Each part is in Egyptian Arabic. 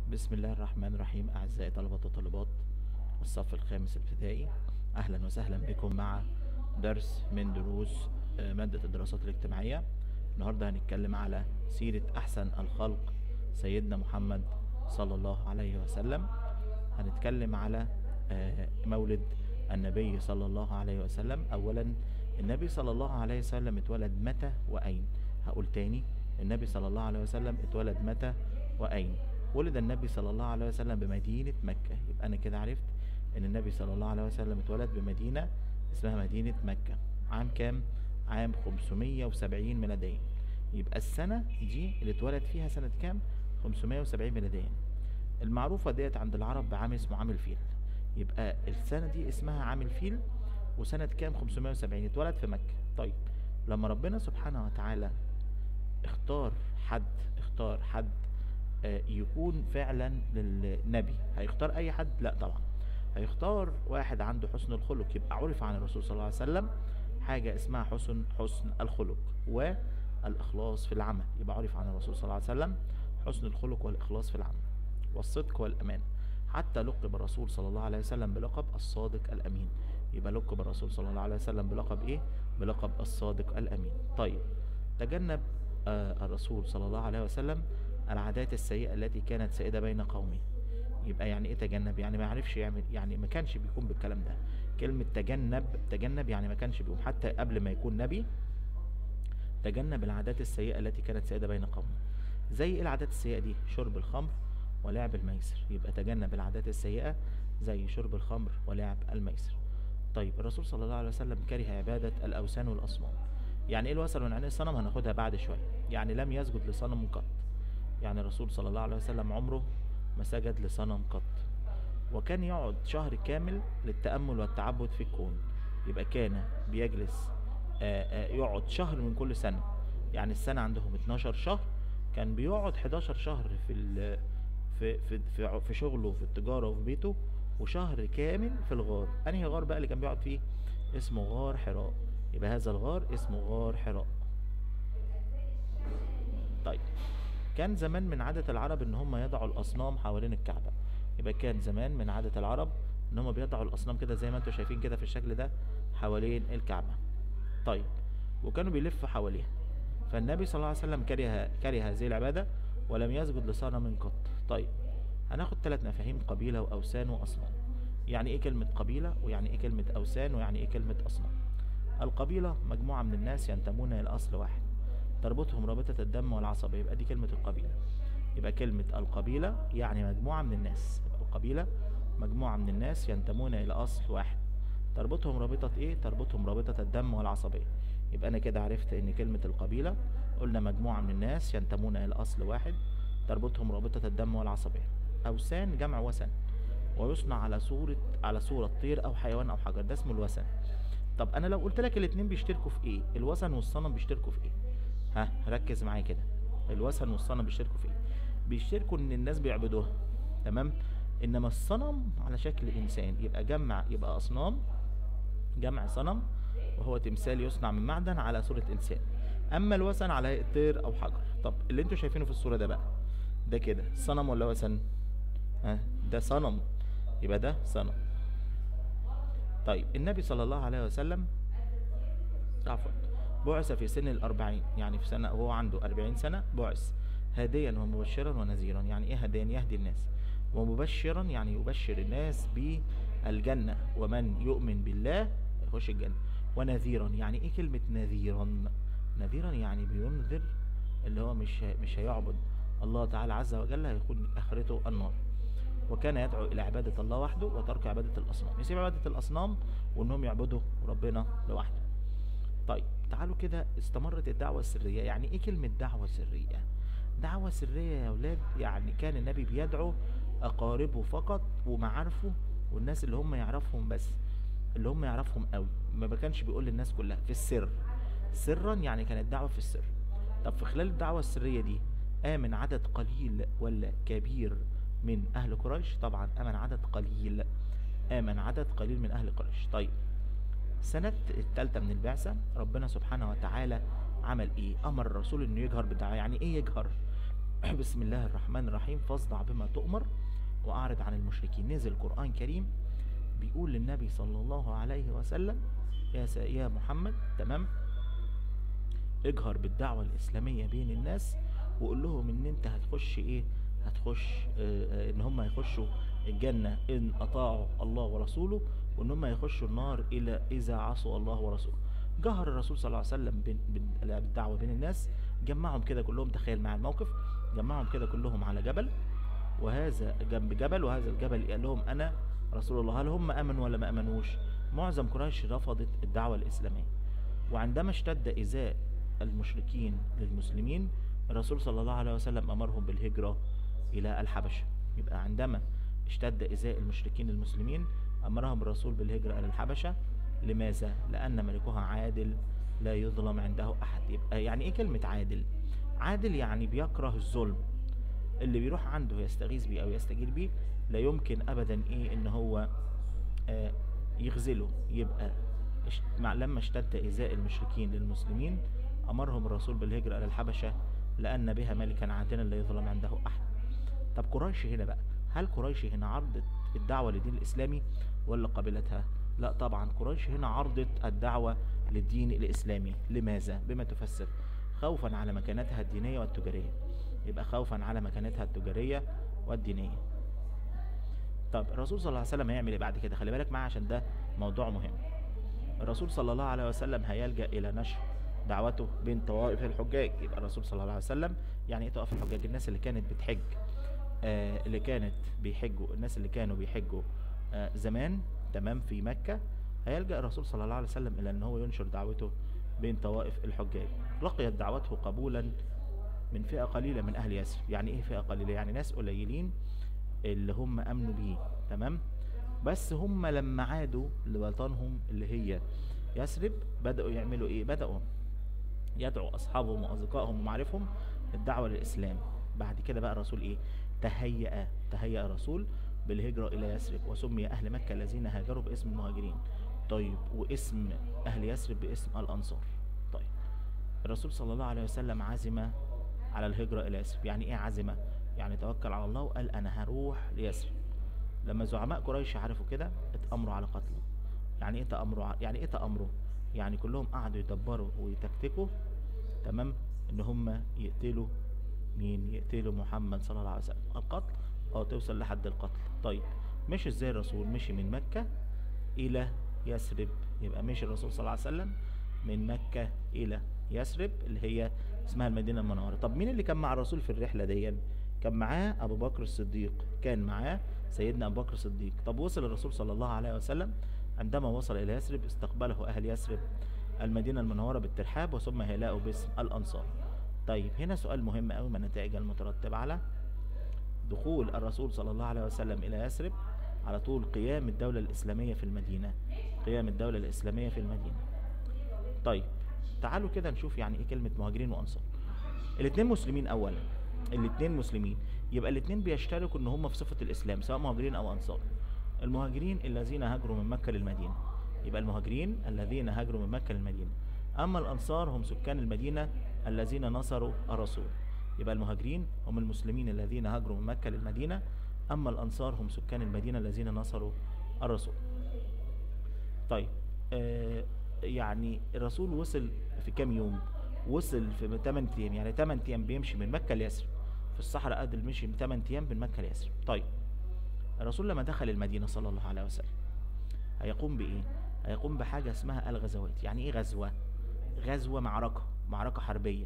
بسم الله الرحمن الرحيم أعزائي طلبة وطالبات الصف الخامس الابتدائي أهلا وسهلا بكم مع درس من دروس آه، مادة الدراسات الاجتماعية النهاردة هنتكلم على سيرة أحسن الخلق سيدنا محمد صلى الله عليه وسلم هنتكلم على آه، مولد النبي صلى الله عليه وسلم أولا النبي صلى الله عليه وسلم اتولد متى وأين هقول تاني النبي صلى الله عليه وسلم اتولد متى وأين ولد النبي صلى الله عليه وسلم بمدينة مكة يبقى أنا كده عرفت إن النبي صلى الله عليه وسلم اتولد بمدينة اسمها مدينة مكة عام كام؟ عام 570 ميلاديا يبقى السنة دي اللي اتولد فيها سنة كام؟ 570 ميلاديا المعروفة ديت عند العرب بعام اسمه عام الفيل يبقى السنة دي اسمها عام الفيل وسنة كام 570 اتولد في مكة طيب لما ربنا سبحانه وتعالى اختار حد اختار حد آه، يكون فعلا للنبي هيختار اي حد لا طبعا هيختار واحد عنده حسن الخلق يبقى عرف عن الرسول صلى الله عليه وسلم حاجة اسمها حسن حسن الخلق والإخلاص في العمل يبقى عرف عن الرسول صلى الله عليه وسلم حسن الخلق والإخلاص في العمل والصدق والأمان حتى لقب الرسول صلى الله عليه وسلم بلقب الصادق الأمين يبقى لقب الرسول صلى الله عليه وسلم بلقب إيه؟ بلقب الصادق الأمين طيب تجنب آه، الرسول صلى الله عليه وسلم العادات السيئة التي كانت سائدة بين قومه يبقى يعني ايه تجنب يعني ما يعرفش يعمل يعني ما كانش بيكون بالكلام ده كلمة تجنب تجنب يعني ما كانش بيقوم حتى قبل ما يكون نبي تجنب العادات السيئة التي كانت سائدة بين قومه زي ايه العادات السيئة دي شرب الخمر ولعب الميسر يبقى تجنب العادات السيئة زي شرب الخمر ولعب الميسر طيب الرسول صلى الله عليه وسلم كره عبادة الأوثان والأصنام يعني ايه الوثن ويعني ايه الصنم هناخدها بعد شوية يعني لم يسجد لصنم قط يعني الرسول صلى الله عليه وسلم عمره ما سجد لصنم قط وكان يقعد شهر كامل للتأمل والتعبد في الكون يبقى كان بيجلس آه، آه، يقعد شهر من كل سنة يعني السنة عندهم 12 شهر كان بيقعد 11 شهر في ال في في في, في شغله وفي التجارة وفي بيته وشهر كامل في الغار انهي غار بقى اللي كان بيقعد فيه اسمه غار حراء يبقى هذا الغار اسمه غار حراء طيب كان زمان من عادة العرب ان هم يضعوا الاصنام حوالين الكعبة يبقى كان زمان من عادة العرب ان هم بيضعوا الاصنام كده زي ما انتم شايفين كده في الشكل ده حوالين الكعبة طيب وكانوا بيلفوا حواليها فالنبي صلى الله عليه وسلم كره كره هذه العبادة ولم يسجد لصنم قط طيب هناخد ثلاث مفاهيم قبيلة واوثان واصنام يعني ايه كلمة قبيلة ويعني ايه كلمة اوثان ويعني ايه كلمة اصنام القبيلة مجموعة من الناس ينتمون الى اصل واحد تربطهم رابطة الدم والعصبية يبقى دي كلمة القبيلة يبقى كلمة القبيلة يعني مجموعة من الناس يبقى القبيلة مجموعة من الناس ينتمون إلى أصل واحد تربطهم رابطة إيه؟ تربطهم رابطة الدم والعصبية يبقى أنا كده عرفت إن كلمة القبيلة قلنا مجموعة من الناس ينتمون إلى أصل واحد تربطهم رابطة الدم والعصبية أوثان جمع وثن ويصنع على صورة على صورة طير أو حيوان أو حجر ده اسمه الوثن طب أنا لو قلت لك الاتنين بيشتركوا في إيه؟ الوثن والصنم بيشتركوا في إيه؟ ها ركز معايا كده الوثن والصنم بيشتركوا في ايه بيشتركوا ان الناس بيعبدوها تمام انما الصنم على شكل انسان يبقى جمع يبقى اصنام جمع صنم وهو تمثال يصنع من معدن على صورة انسان اما الوثن على هيئة طير او حجر طب اللي انتوا شايفينه في الصورة ده بقى ده كده صنم ولا وثن ها ده صنم يبقى ده صنم طيب النبي صلى الله عليه وسلم عفوا بعث في سن الأربعين يعني في سنة وهو عنده أربعين سنة بعث هاديا ومبشرا ونذيرا يعني إيه هاديا يهدي الناس ومبشرا يعني يبشر الناس بالجنة ومن يؤمن بالله يخش الجنة ونذيرا يعني إيه كلمة نذيرا نذيرا يعني بينذر اللي هو مش مش هيعبد الله تعالى عز وجل هيكون آخرته النار وكان يدعو إلى عبادة الله وحده وترك عبادة الأصنام يسيب عبادة الأصنام وإنهم يعبدوا ربنا لوحده طيب تعالوا كده استمرت الدعوة السرية يعني ايه كلمة دعوة سرية دعوة سرية يا ولاد يعني كان النبي بيدعو أقاربه فقط ومعارفه والناس اللي هم يعرفهم بس اللي هم يعرفهم قوي ما كانش بيقول للناس كلها في السر سرا يعني كانت دعوة في السر طب في خلال الدعوة السرية دي آمن عدد قليل ولا كبير من أهل قريش طبعا آمن عدد قليل آمن عدد قليل من أهل قريش طيب سنة التالتة من البعثة ربنا سبحانه وتعالى عمل ايه امر الرسول انه يجهر بالدعوة يعني ايه يجهر بسم الله الرحمن الرحيم فاصدع بما تؤمر واعرض عن المشركين نزل قرآن كريم بيقول للنبي صلى الله عليه وسلم يا س- يا محمد تمام اجهر بالدعوة الإسلامية بين الناس وقول لهم ان انت هتخش ايه هتخش اه اه ان هم هيخشوا الجنة ان اطاعوا الله ورسوله وان هم هيخشوا النار الى اذا عصوا الله ورسوله جهر الرسول صلى الله عليه وسلم بين- بين- بالدعوة بين الناس جمعهم كده كلهم تخيل مع الموقف جمعهم كده كلهم على جبل وهذا جنب جبل وهذا الجبل قال لهم انا رسول الله هل هم امنوا ولا ما امنوش معظم قريش رفضت الدعوة الاسلامية وعندما اشتد إيذاء المشركين للمسلمين الرسول صلى الله عليه وسلم أمرهم بالهجرة إلى الحبشة يبقى عندما اشتد إيذاء المشركين للمسلمين أمرهم الرسول بالهجرة إلى الحبشة لماذا؟ لأن ملكها عادل لا يظلم عنده أحد يبقى يعني إيه كلمة عادل؟ عادل يعني بيكره الظلم اللي بيروح عنده يستغيث بيه أو يستجير بيه لا يمكن أبدا إيه إن هو آه، يغزله يبقى اش- مع لما اشتد إيذاء المشركين للمسلمين أمرهم الرسول بالهجرة إلى الحبشة لأن بها ملكا عادلا لا يظلم عنده أحد طب قريش هنا بقى هل قريش هنا عرضت الدعوة للدين الإسلامي ولا قبلتها لا طبعا قريش هنا عرضت الدعوة للدين الإسلامي لماذا بما تفسر خوفا على مكانتها الدينية والتجارية يبقى خوفا على مكانتها التجارية والدينية طب الرسول صلى الله عليه وسلم هيعمل ايه بعد كده خلي بالك معايا عشان ده موضوع مهم الرسول صلى الله عليه وسلم هيلجأ إلى نشر دعوته بين طوائف الحجاج يبقى الرسول صلى الله عليه وسلم يعني ايه طوائف الحجاج الناس اللي كانت بتحج آه اللي كانت بيحجوا الناس اللي كانوا بيحجوا آه زمان تمام في مكة هيلجأ الرسول صلى الله عليه وسلم إلى أن هو ينشر دعوته بين طوائف الحجاج لقيت دعوته قبولا من فئة قليلة من أهل يثرب يعني إيه فئة قليلة يعني ناس قليلين اللي هم أمنوا بيه تمام بس هم لما عادوا لوطنهم اللي هي يثرب بدأوا يعملوا إيه بدأوا يدعو أصحابهم وأصدقائهم ومعارفهم الدعوة للإسلام بعد كده بقى الرسول إيه تهيأ تهيأ الرسول بالهجرة إلى يثرب وسمي أهل مكة الذين هاجروا باسم المهاجرين طيب واسم أهل يثرب باسم الأنصار طيب الرسول صلى الله عليه وسلم عزم على الهجرة إلى يثرب يعني إيه عزمة يعني توكل على الله وقال أنا هروح ليثرب لما زعماء قريش عرفوا كده اتأمروا على قتله يعني ايه تأمروا ع- يعني ايه تأمروا يعني كلهم قعدوا يدبروا ويتكتكوا تمام ان هم يقتلوا مين يقتلوا محمد صلى الله عليه وسلم القتل او توصل لحد القتل طيب مش ازاي الرسول مشي من مكة الى يثرب يبقى مشي الرسول صلى الله عليه وسلم من مكة الى يثرب اللي هي اسمها المدينة المنورة طب مين اللي كان مع الرسول في الرحلة دي كان معاه ابو بكر الصديق كان معاه سيدنا ابو بكر الصديق طب وصل الرسول صلى الله عليه وسلم عندما وصل الى يثرب استقبله اهل يثرب المدينة المنورة بالترحاب وثم هيلاقوا باسم الانصار طيب هنا سؤال مهم قوي من النتائج المترتبة على دخول الرسول صلى الله عليه وسلم إلى يثرب على طول قيام الدولة الإسلامية في المدينة قيام الدولة الإسلامية في المدينة طيب تعالوا كده نشوف يعني إيه كلمة مهاجرين وأنصار الاتنين مسلمين أولا الاتنين مسلمين يبقى الاتنين بيشتركوا إن هم في صفة الإسلام سواء مهاجرين أو أنصار المهاجرين الذين هاجروا من مكة للمدينة يبقى المهاجرين الذين هاجروا من مكة للمدينة أما الأنصار هم سكان المدينة الذين نصروا الرسول يبقى المهاجرين هم المسلمين الذين هاجروا من مكة للمدينة أما الأنصار هم سكان المدينة الذين نصروا الرسول طيب آه يعني الرسول وصل في كام يوم وصل في 8 ايام يعني 8 ايام بيمشي من مكة ليثرب في الصحراء قادر مشي 8 ايام من مكة ليثرب طيب الرسول لما دخل المدينة صلى الله عليه وسلم هيقوم بإيه هيقوم بحاجة اسمها الغزوات يعني إيه غزوة غزوة معركة معركة حربية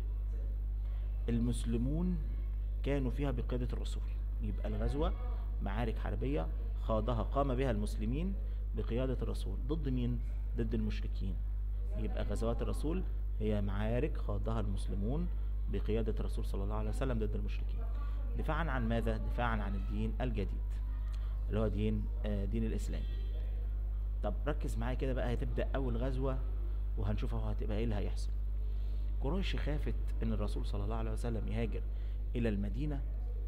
المسلمون كانوا فيها بقيادة الرسول يبقى الغزوة معارك حربية خاضها قام بها المسلمين بقيادة الرسول ضد مين؟ ضد المشركين يبقى غزوات الرسول هي معارك خاضها المسلمون بقيادة الرسول صلى الله عليه وسلم ضد المشركين دفاعا عن ماذا؟ دفاعا عن الدين الجديد اللي هو دين آه دين الإسلام طب ركز معايا كده بقى هتبدأ أول غزوة وهنشوف هو هتبقى إيه اللي هيحصل قريش خافت ان الرسول صلى الله عليه وسلم يهاجر الى المدينة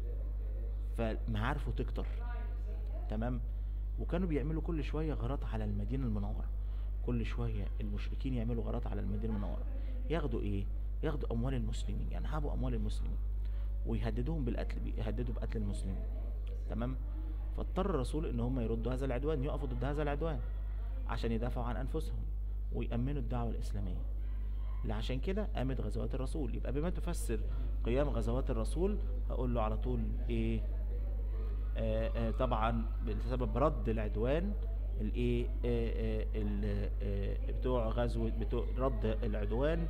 فمعارفه تكتر تمام وكانوا بيعملوا كل شوية غارات على المدينة المنورة كل شوية المشركين يعملوا غارات على المدينة المنورة ياخدوا ايه ياخدوا اموال المسلمين ينهبوا اموال المسلمين ويهددوهم بالقتل يهددوا بقتل المسلمين تمام فاضطر الرسول ان هم يردوا هذا العدوان يقفوا ضد هذا العدوان عشان يدافعوا عن انفسهم ويأمنوا الدعوة الإسلامية عشان كده قامت غزوات الرسول يبقى بما تفسر قيام غزوات الرسول هقول له على طول ايه آه آه طبعا بسبب رد العدوان الايه آه آه آه بتوع غزوة بتوع رد العدوان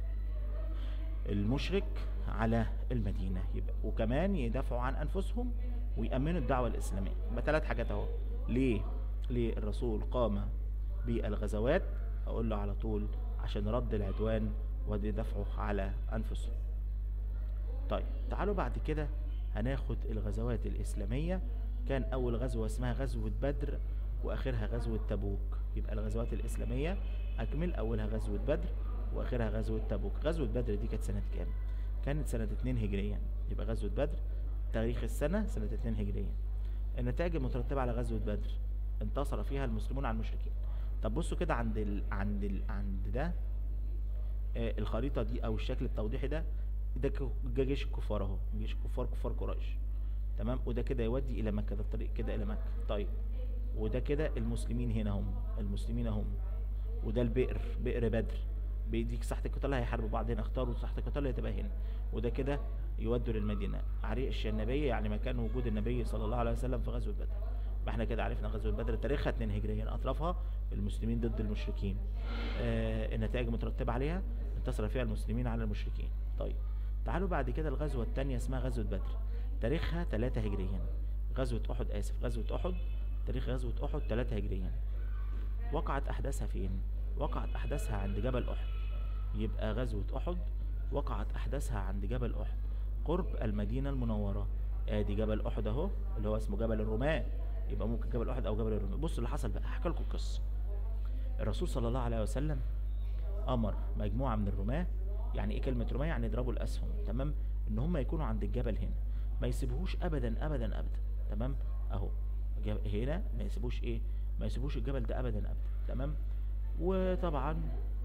المشرك على المدينة يبقى وكمان يدافعوا عن أنفسهم ويأمنوا الدعوة الإسلامية يبقى ثلاث حاجات اهو ليه ليه الرسول قام بالغزوات أقول له على طول عشان رد العدوان ودفعه على أنفسهم طيب تعالوا بعد كده هناخد الغزوات الإسلامية كان أول غزوة اسمها غزوة بدر وآخرها غزوة تبوك يبقى الغزوات الإسلامية أكمل أولها غزوة بدر وآخرها غزوة تبوك غزوة بدر دي كانت سنة كام؟ كانت سنة 2 هجريا يبقى غزوة بدر تاريخ السنة سنة 2 هجريا النتائج المترتبة على غزوة بدر انتصر فيها المسلمون على المشركين طب بصوا كده عند ال... عند ال... عند ده آه الخريطة دي او الشكل التوضيحي ده ده ده جيش الكفار اهو جيش الكفار كفار قريش تمام وده كده يودي الى مكة ده الطريق كده الى مكة طيب وده كده المسلمين هنا هم المسلمين هم وده البئر بئر بدر بيديك ساحة القتال هيحاربوا بعضين اختاروا ساحة القتال اللي تبقى هنا وده كده يودوا للمدينة عريش النبي يعني مكان وجود النبي صلى الله عليه وسلم في غزوة بدر ما احنا كده عرفنا غزوة بدر تاريخها 2 هجريا اطرافها المسلمين ضد المشركين آه النتائج مترتبة عليها انتصر فيها المسلمين على المشركين طيب تعالوا بعد كده الغزوة الثانية اسمها غزوة بدر تاريخها 3 هجريا غزوة احد اسف غزوة احد تاريخ غزوة احد 3 هجريا وقعت احداثها فين وقعت احداثها عند جبل احد يبقى غزوة احد وقعت احداثها عند جبل احد قرب المدينة المنورة ادي جبل احد اهو اللي هو اسمه جبل الرماة يبقى ممكن جبل احد او جبل الرماة بصوا اللي حصل بقى هحكي لكم القصة الرسول صلى الله عليه وسلم امر مجموعة من الرماة يعني ايه كلمة رماة يعني يضربوا الاسهم تمام ان هم يكونوا عند الجبل هنا ما يسيبوهوش ابدا ابدا ابدا تمام اهو هنا ما يسيبوش ايه ما يسيبوش الجبل ده ابدا ابدا تمام وطبعا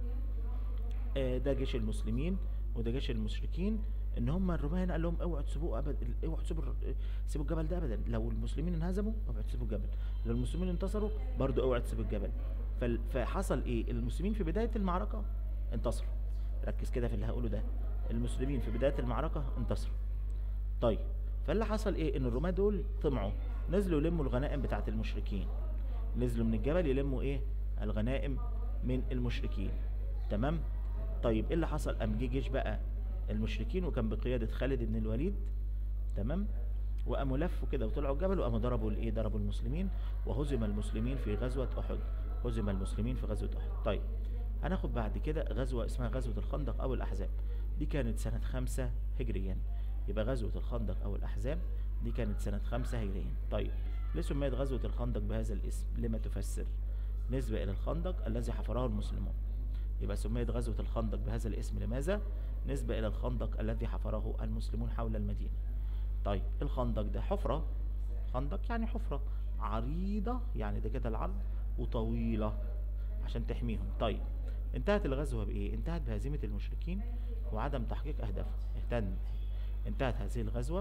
آه ده جيش المسلمين وده جيش المشركين ان هم الرماة هنا قال لهم اوعوا تسيبوه ابدا اوعوا تسيبوا تسيبوا الجبل ده ابدا لو المسلمين انهزموا اوعوا تسيبوا الجبل لو المسلمين انتصروا برضه اوعوا تسيبوا الجبل فحصل ايه المسلمين في بداية المعركة انتصروا ركز كده في اللي هقوله ده المسلمين في بداية المعركة انتصروا طيب فاللي حصل ايه ان الرماة دول طمعوا نزلوا يلموا الغنائم بتاعة المشركين نزلوا من الجبل يلموا ايه الغنائم من المشركين تمام طيب ايه اللي حصل قام جه جيش بقى المشركين وكان بقيادة خالد بن الوليد تمام وقاموا لفوا كده وطلعوا الجبل وقاموا ضربوا الايه ضربوا المسلمين وهزم المسلمين في غزوة احد هزم المسلمين في غزوة احد طيب هناخد بعد كده غزوة اسمها غزوة الخندق او الاحزاب دي كانت سنة خمسة هجريا يبقى غزوة الخندق او الاحزاب دي كانت سنة خمسة هجريا طيب ليه سميت غزوة الخندق بهذا الاسم لما تفسر نسبة الى الخندق الذي حفره المسلمون يبقى سميت غزوة الخندق بهذا الاسم لماذا نسبة إلى الخندق الذي حفره المسلمون حول المدينة طيب الخندق ده حفرة خندق يعني حفرة عريضة يعني ده كده العرض وطويلة عشان تحميهم طيب انتهت الغزوة بإيه انتهت بهزيمة المشركين وعدم تحقيق أهدافهم اهتم انتهت هذه الغزوة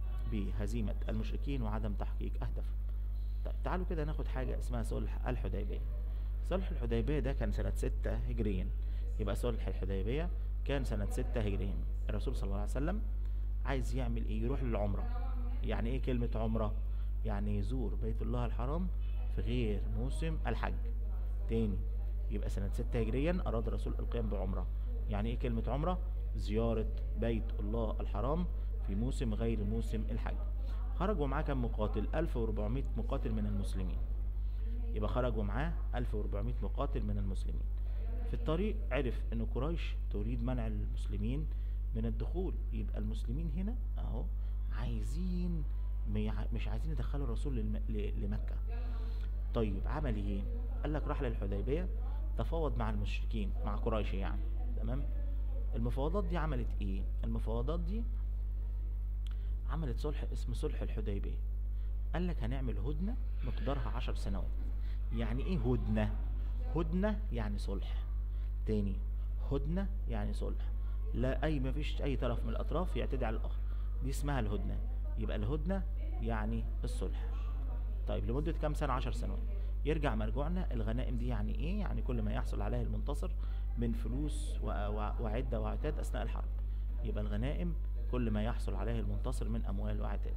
بهزيمة المشركين وعدم تحقيق أهدافهم طيب تعالوا كده ناخد حاجة اسمها صلح الحديبية صلح الحديبية ده كان سنة ستة هجريا يبقى صلح الحديبية كان سنة ستة هجريا الرسول صلى الله عليه وسلم عايز يعمل ايه يروح للعمرة يعني ايه كلمة عمرة يعني يزور بيت الله الحرام في غير موسم الحج تاني يبقى سنة ستة هجريا اراد الرسول القيام بعمرة يعني ايه كلمة عمرة زيارة بيت الله الحرام في موسم غير موسم الحج خرجوا معاه كم مقاتل 1400 مقاتل من المسلمين يبقى خرجوا معاه 1400 مقاتل من المسلمين في الطريق عرف ان قريش تريد منع المسلمين من الدخول يبقى المسلمين هنا اهو عايزين مش عايزين يدخلوا الرسول للم... لمكة طيب عمل ايه قال لك راح للحديبية تفاوض مع المشركين مع قريش يعني تمام المفاوضات دي عملت ايه المفاوضات دي عملت صلح اسمه صلح الحديبية قال لك هنعمل هدنة مقدارها عشر سنوات يعني ايه هدنة هدنة يعني صلح تاني هدنة يعني صلح لا اي ما فيش اي طرف من الاطراف يعتدي على الاخر دي اسمها الهدنة يبقى الهدنة يعني الصلح طيب لمدة كام سنة عشر سنوات يرجع مرجوعنا الغنائم دي يعني ايه يعني كل ما يحصل عليه المنتصر من فلوس و- و- وعدة وعتاد اثناء الحرب يبقى الغنائم كل ما يحصل عليه المنتصر من اموال وعتاد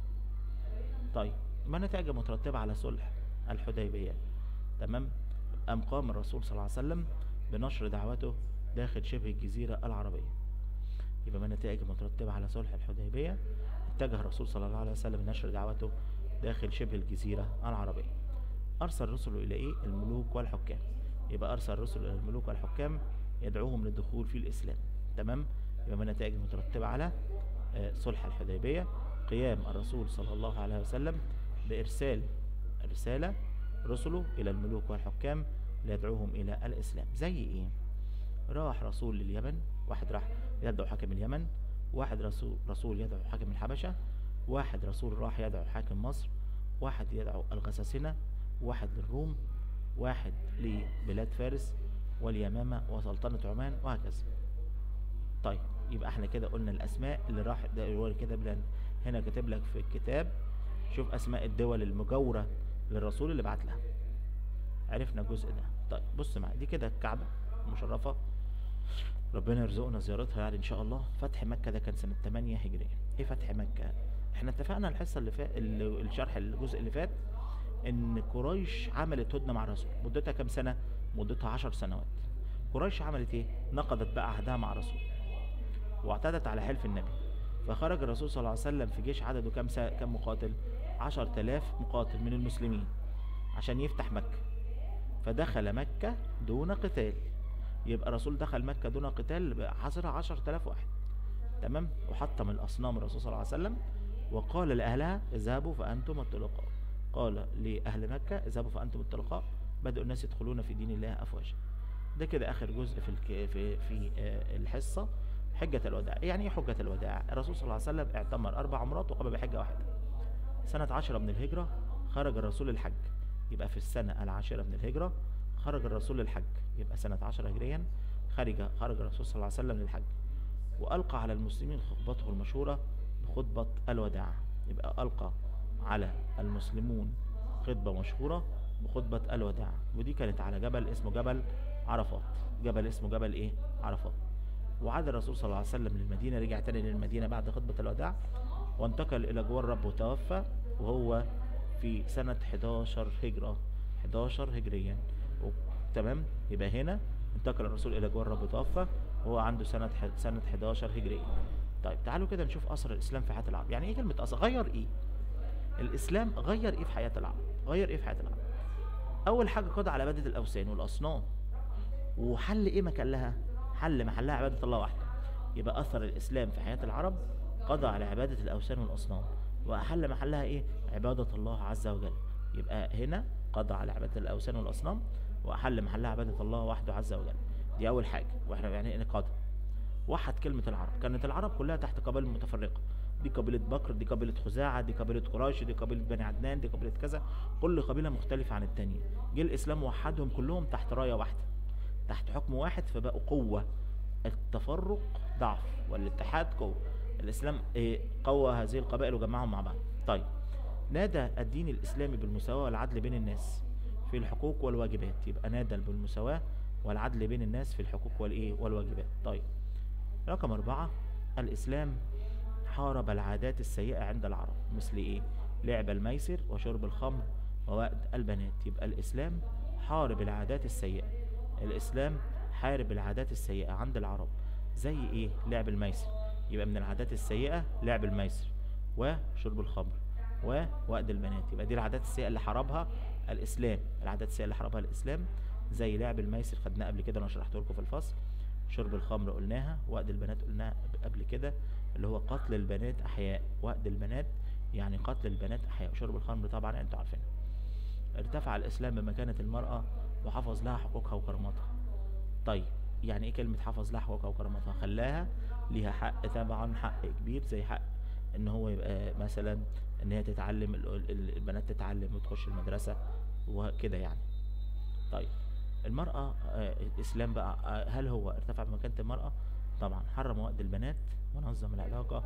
طيب ما نتائج مترتبة على صلح الحديبية تمام أم قام الرسول صلى الله عليه وسلم بنشر دعوته داخل شبه الجزيرة العربية يبقى ما النتائج المترتبة على صلح الحديبية اتجه الرسول صلى الله عليه وسلم لنشر دعوته داخل شبه الجزيرة العربية أرسل رسله إلى إيه؟ الملوك والحكام يبقى أرسل رسله إلى الملوك والحكام يدعوهم للدخول في الإسلام تمام يبقى من النتائج المترتبة على آه، صلح الحديبية قيام الرسول صلى الله عليه وسلم بإرسال رسالة رسله إلى الملوك والحكام ليدعوهم إلى الإسلام زي إيه؟ راح رسول لليمن واحد راح يدعو حاكم اليمن واحد رسول رسول يدعو حاكم الحبشة واحد رسول راح يدعو حاكم مصر واحد يدعو الغساسنة واحد للروم واحد لبلاد فارس واليمامة وسلطنة عمان وهكذا طيب يبقى احنا كده قلنا الاسماء اللي راح ده هو كده بلان هنا كاتب لك في الكتاب شوف اسماء الدول المجاورة للرسول اللي بعت لها عرفنا الجزء ده طيب بص معايا دي كده الكعبة المشرفة ربنا يرزقنا زيارتها يعني ان شاء الله فتح مكة ده كان سنة 8 هجرية ايه فتح مكة احنا اتفقنا الحصة اللي فات الشرح الجزء اللي فات ان قريش عملت هدنة مع الرسول مدتها كام سنة مدتها 10 سنوات قريش عملت ايه نقضت بقى عهدها مع الرسول واعتدت على حلف النبي فخرج الرسول صلى الله عليه وسلم في جيش عدده كام سا... كام مقاتل عشر تلاف مقاتل من المسلمين عشان يفتح مكة فدخل مكة دون قتال يبقى الرسول دخل مكة دون قتال حاصرها عشر تلاف واحد تمام وحطم الأصنام الرسول صلى الله عليه وسلم وقال لأهلها اذهبوا فأنتم الطلقاء قال لأهل مكة اذهبوا فأنتم الطلقاء بدأوا الناس يدخلون في دين الله أفواجا ده كده آخر جزء في الك... في في آه، الحصة حجة الوداع يعني ايه حجة الوداع الرسول صلى الله عليه وسلم اعتمر أربع عمرات وقام بحجة واحدة سنة عشرة من الهجرة خرج الرسول الحج يبقى في السنة العاشرة من الهجرة خرج الرسول للحج يبقى سنة عشرة هجريا خرج خرج الرسول صلى الله عليه وسلم للحج وألقى على المسلمين خطبته المشهورة بخطبة الوداع يبقى ألقى على المسلمون خطبة مشهورة بخطبة الوداع ودي كانت على جبل اسمه جبل عرفات جبل اسمه جبل ايه عرفات وعاد الرسول صلى الله عليه وسلم للمدينة رجع تاني للمدينة بعد خطبة الوداع وانتقل إلى جوار ربه وتوفى وهو في سنة 11 هجرة 11 هجريا و- تمام يبقى هنا انتقل الرسول إلى جوار ربه وتوفى وهو عنده سنة ح- سنة 11 هجرية طيب تعالوا كده نشوف أثر الإسلام في حياة العرب يعني إيه كلمة أثر غير إيه الإسلام غير إيه في حياة العرب غير إيه في حياة العرب أول حاجة قضى على عبادة الأوثان والأصنام وحل ايه مكان لها حل محلها عبادة الله وحده يبقى اثر الاسلام في حياة العرب قضى على عبادة الاوثان والاصنام واحل محلها ايه عبادة الله عز وجل يبقى هنا قضى على عبادة الاوثان والاصنام واحل محلها عبادة الله وحده عز وجل دي اول حاجة واحنا يعني ايه قضى وحد كلمة العرب كانت العرب كلها تحت قبائل متفرقة دي قبيلة بكر دي قبيلة خزاعة دي قبيلة قريش دي قبيلة بني عدنان دي قبيلة كذا كل قبيلة مختلفة عن التانية جه الإسلام وحدهم كلهم تحت راية واحدة تحت حكم واحد فبقوا قوة التفرق ضعف والاتحاد قوة الإسلام إيه، قوى هذه القبائل وجمعهم مع بعض طيب نادى الدين الإسلامي بالمساواة والعدل بين الناس في الحقوق والواجبات يبقى نادى بالمساواة والعدل بين الناس في الحقوق والإيه والواجبات طيب رقم أربعة الإسلام حارب العادات السيئة عند العرب مثل إيه لعب الميسر وشرب الخمر ووأد البنات يبقى الإسلام حارب العادات السيئة الإسلام حارب العادات السيئة عند العرب زي إيه لعب الميسر يبقى من العادات السيئة لعب الميسر وشرب الخمر ووأد البنات يبقى دي العادات السيئة اللي حاربها الإسلام العادات السيئة اللي حاربها الإسلام زي لعب الميسر خدناه قبل كده انا شرحته لكم في الفصل شرب الخمر قلناها وأد البنات قلناها قبل كده اللي هو قتل البنات أحياء وأد البنات يعني قتل البنات أحياء وشرب الخمر طبعا انتوا عارفينها ارتفع الإسلام بمكانة المرأة وحفظ لها حقوقها وكرامتها طيب يعني ايه كلمة حفظ لها حقوقها وكرامتها خلاها ليها حق طبعا حق كبير زي حق ان هو يبقى مثلا ان هي تتعلم ال- ال- البنات تتعلم وتخش المدرسة وكده يعني طيب المرأة آه، الإسلام بقى آه، هل هو ارتفع بمكانة المرأة؟ طبعا حرم وأد البنات ونظم العلاقة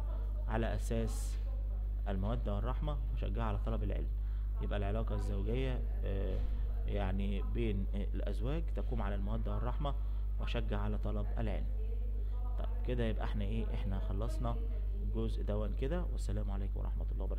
على اساس المودة والرحمة وشجعها على طلب العلم يبقى العلاقة الزوجية آه، يعني بين آه، الازواج تقوم على المودة والرحمة وشجع على طلب العلم طب كده يبقى احنا ايه احنا خلصنا الجزء دون كده والسلام عليكم ورحمة الله وبركاته